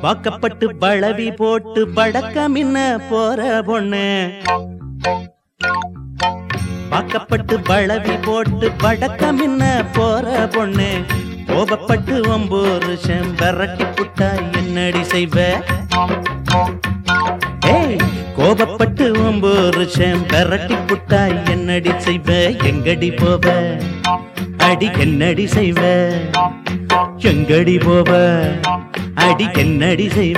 வாக்கப்பட்டு பளவி போட்டு படக்கமின்ன போற பொண்ணு வாக்கப்பட்டு பளவி போட்டு படக்கமின்ன போற பொண்ணு கோபப்பட்டு ஒம்பூர் செம்பரட்டி புட்டா என்னடி செய்வ ஏய் கோபப்பட்டு ஒம்பூர் செம்பரட்டி புட்டா என்னடி செய்வ எங்கடி போவ அடி என்னடி செய்வ எங்கடி போவ அடி என்னடி செய்வ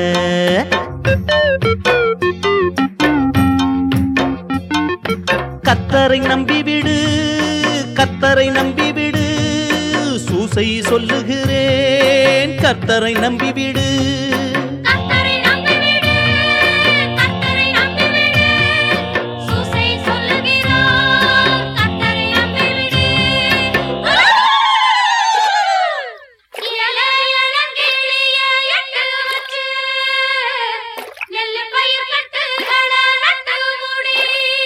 கத்தரை நம்பி விடு கத்தரை நம்பி விடு சூசை சொல்லுகிறேன் கத்தரை நம்பி விடு கத்தரை நம்பிவிடு கத்தரை நம்பிவிடு சூசை சொல்லுகிறார் கத்தரை நம்பிவிடு இயலே இளங்கிளிய எட்டு வச்சு நெல்லு பயிர் கட்டுகள நட்டு முடி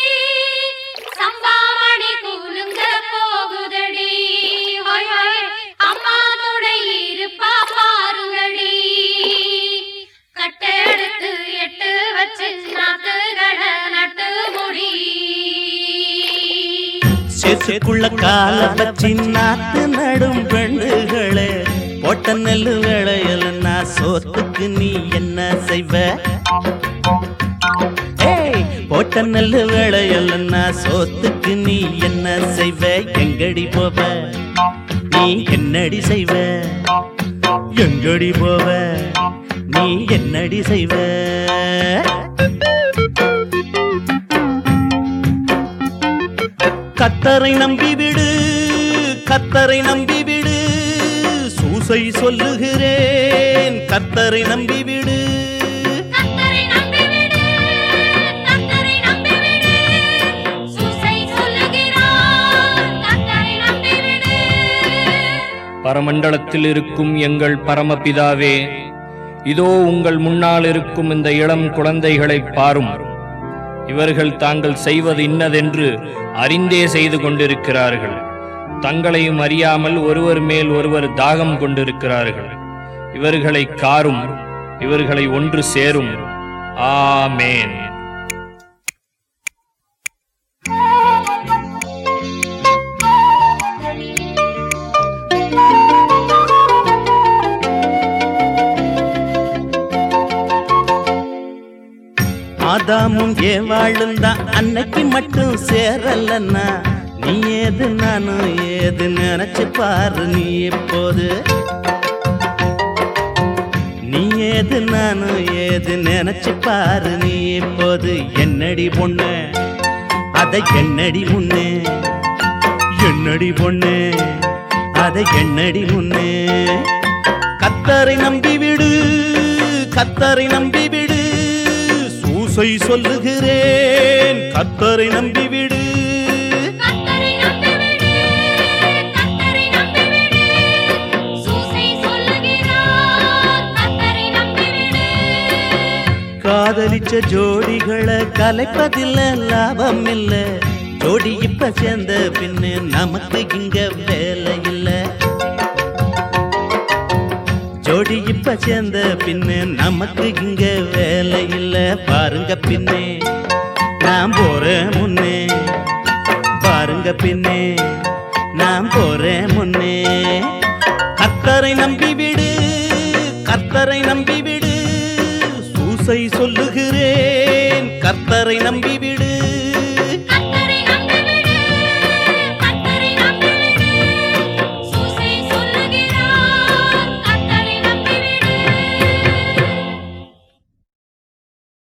சம்பாமணி கூலுங்க போகுதடி ஹோய் ஹோய் அம்மா துணை இருப்பா பாருங்கடி கட்டெடுத்து எட்டு வச்சு நாத்துகள நட்டு முடி சேத்துக்குள்ள கால வச்சு நாத்து நடும் பெண்டுகளே போட்ட நெல்லு வேளையில நான் சோத்துக்கு நீ என்ன செய்வ ஏய் போட்ட நெல்லு வேளையில நான் சோத்துக்கு நீ என்ன செய்வ எங்கடி போவ நீ என்னடி செய்வ எங்கடி போவ நீ என்னடி செய்வ கத்தரை நம்பி விடு கத்தரை நம்பி விடு சூசை சொல்லுகிறேன் கத்தரை நம்பி விடு கத்தரை நம்பிவிடு கத்தரை நம்பிவிடு சூசை சொல்லுகிறார் கத்தரை நம்பிவிடு பரமண்டலத்தில் இருக்கும் எங்கள் பரமபிதாவே இதோ உங்கள் முன்னால் இருக்கும் இந்த இளம் குழந்தைகளைப் பாரும் இவர்கள் தாங்கள் செய்வது இன்னதென்று அறிந்தே செய்து கொண்டிருக்கிறார்கள் தங்களையும் அறியாமல் ஒருவர் மேல் ஒருவர் தாகம் கொண்டிருக்கிறார்கள் இவர்களை காரும் இவர்களை ஒன்று சேரும் ஆமேன் ஆதாமும் ஏவாளும் தான் அன்னைக்கு மட்டும் சேரலன்னா நீ ஏது நானும் ஏது நினைச்சு பாரு நீ எப்போது நீ ஏது நானும் ஏது நினைச்சு பாரு நீ எப்போது என்னடி பொண்ணு அதை என்னடி முன்னே என்னடி பொண்ணு அதை என்னடி முன்னே கத்தரை நம்பி விடு கத்தரை நம்பி விடு சூசை சொல்லுகிறேன் கத்தரை நம்பி விடு கத்தரை நம்பிவிடு கத்தரை நம்பிவிடு சூசை சொல்லுகிறார் கத்தரை நம்பிவிடு காதலிச்ச ஜோடிகளை கலைப்பதில்ல லாபம் இல்ல ஜோடி இப்ப சேர்ந்த பின்னு நமக்கு இங்க வேலை இல்ல ஜோடி இப்ப சேர்ந்த பின்னு நமக்கு இங்க வேலை இல்ல பாருங்க பின்னே நான் போறேன் முன்னே பாருங்க பின்னே நான் போறேன் முன்னே கத்தரை நம்பி விடு கத்தரை நம்பி விடு சூசை சொல்லுகிறேன் கத்தரை நம்பி விடு